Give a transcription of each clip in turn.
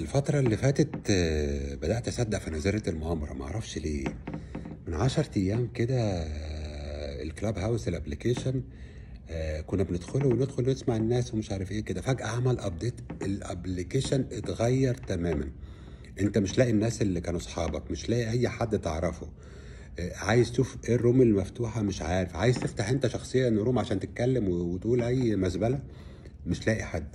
الفترة اللي فاتت آه، بدأت أصدق في نظرية المؤامرة معرفش ليه من عشر أيام كده آه، الكلاب هاوس الابليكيشن آه، كنا بندخله وندخل نسمع الناس ومش عارف ايه كده فجأة عمل ابديت الابليكيشن اتغير تماما انت مش لاقي الناس اللي كانوا اصحابك مش لاقي اي حد تعرفه آه، عايز تشوف ايه الروم المفتوحة مش عارف عايز تفتح انت شخصيا روم عشان تتكلم و- وتقول اي مزبلة مش لاقي حد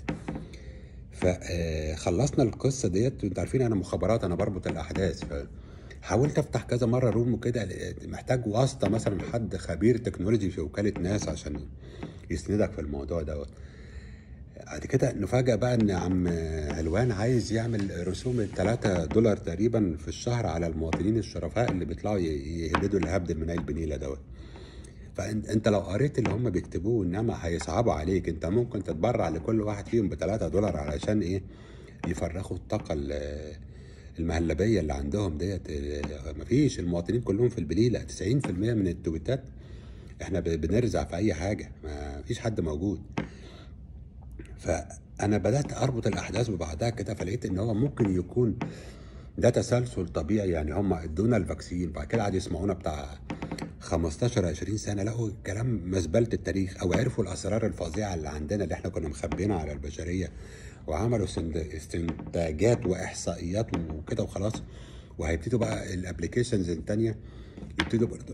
فخلصنا القصه ديت انتوا عارفين انا مخابرات انا بربط الاحداث فحاولت افتح كذا مره روم وكده محتاج واسطه مثلا حد خبير تكنولوجي في وكاله ناس عشان يسندك في الموضوع دوت بعد كده نفاجأ بقى ان عم علوان عايز يعمل رسوم 3 دولار تقريبا في الشهر على المواطنين الشرفاء اللي بيطلعوا ي- يهبدوا الهبد المنايل بنيله دوت فانت انت لو قريت اللي هم بيكتبوه انما هيصعبوا عليك انت ممكن تتبرع لكل واحد فيهم ب 3 دولار علشان ايه يفرغوا الطاقه ال- المهلبيه اللي عندهم ديت اه، مفيش المواطنين كلهم في البليله 90% من التويتات احنا ب- بنرزع في اي حاجه ما فيش حد موجود فانا بدات اربط الاحداث ببعضها كده فلقيت ان هو ممكن يكون ده تسلسل طبيعي يعني هم ادونا الفاكسين بعد كده قعدوا يسمعونا بتاع 15 20 سنه لقوا كلام مزبله التاريخ او عرفوا الاسرار الفظيعه اللي عندنا اللي احنا كنا مخبينها على البشريه وعملوا سند- استنتاجات واحصائيات وكده وخلاص وهيبتدوا بقى الابلكيشنز التانيه يبتدوا برضه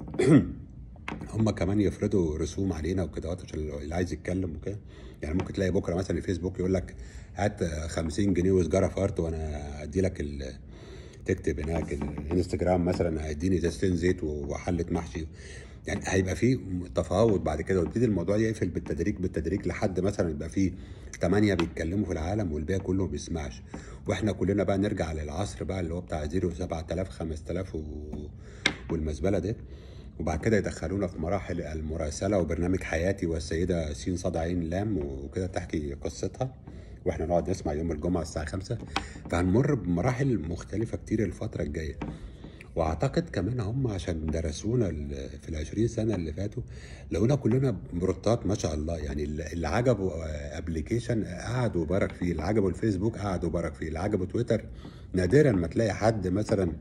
هم كمان يفرضوا رسوم علينا وكده عشان اللي عايز يتكلم وكده يعني ممكن تلاقي بكره مثلا الفيسبوك يقول لك هات 50 جنيه وسجاره فرط وانا ادي لك ال- تكتب هناك الانستجرام مثلا هيديني ازازتين زيت وحله محشي يعني هيبقى في تفاوض بعد كده ويبتدي الموضوع يقفل بالتدريج بالتدريج لحد مثلا يبقى في ثمانية بيتكلموا في العالم والباقي كله ما بيسمعش واحنا كلنا بقى نرجع للعصر بقى اللي هو بتاع 0 7000 5000 و... والمزبله دي وبعد كده يدخلونا في مراحل المراسله وبرنامج حياتي والسيده سين صاد عين لام وكده تحكي قصتها واحنا نقعد نسمع يوم الجمعه الساعه 5 فهنمر بمراحل مختلفه كتير الفتره الجايه واعتقد كمان هم عشان درسونا ال- في العشرين سنه اللي فاتوا لقونا كلنا بروتات ما شاء الله يعني اللي اللي عجبه ابلكيشن قعد وبارك فيه اللي عجبه الفيسبوك قعد وبارك فيه اللي عجبه تويتر نادرا ما تلاقي حد مثلا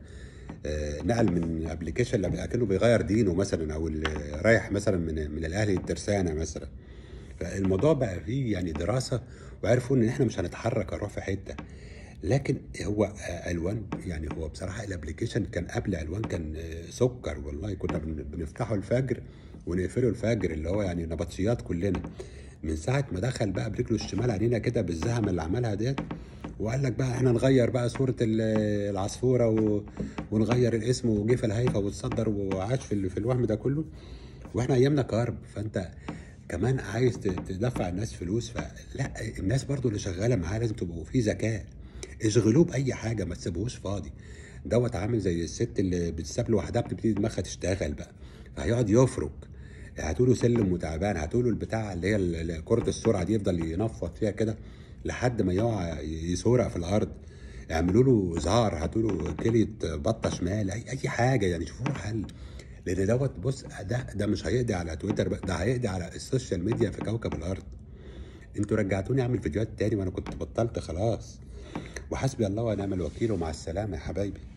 آه، نقل من ابلكيشن اكنه بيغير دينه مثلا او اللي رايح مثلا من من الاهلي الترسانه مثلا فالموضوع بقى فيه يعني دراسه وعرفوا ان احنا مش هنتحرك نروح في حته لكن هو آه، الوان يعني هو بصراحه الابلكيشن كان قبل الوان كان آه، سكر والله كنا بن- بنفتحه الفجر ونقفله الفجر اللي هو يعني نبطشيات كلنا من ساعه ما دخل بقى برجله الشمال علينا كده بالزهمه اللي عملها ديت وقال لك بقى احنا نغير بقى صوره ال- العصفوره و... ونغير الاسم وجه في الهيفا وتصدر وعاش في ال- في الوهم ده كله واحنا ايامنا كارب فانت كمان عايز ت- تدفع الناس فلوس فلا الناس برضو اللي شغاله معاه لازم تبقوا في ذكاء اشغلوه باي حاجه ما تسيبوهوش فاضي دوت عامل زي الست اللي بتساب لوحدها بتبتدي دماغها تشتغل بقى فهيقعد يفرك هاتوا له سلم وتعبان هاتوا له البتاع اللي هي ال- ال- كره السرعه دي يفضل ينفض فيها كده لحد ما يقع يسورق في الارض اعملوا له زهار هاتوا له كليه بطه شمال اي اي حاجه يعني شوفوا له حل لان دوت بص ده ده مش هيقضي على تويتر بقى ده هيقضي على السوشيال ميديا في كوكب الارض انتوا رجعتوني اعمل فيديوهات تاني وانا كنت بطلت خلاص وحسبي الله ونعم الوكيل ومع السلامه يا حبايبي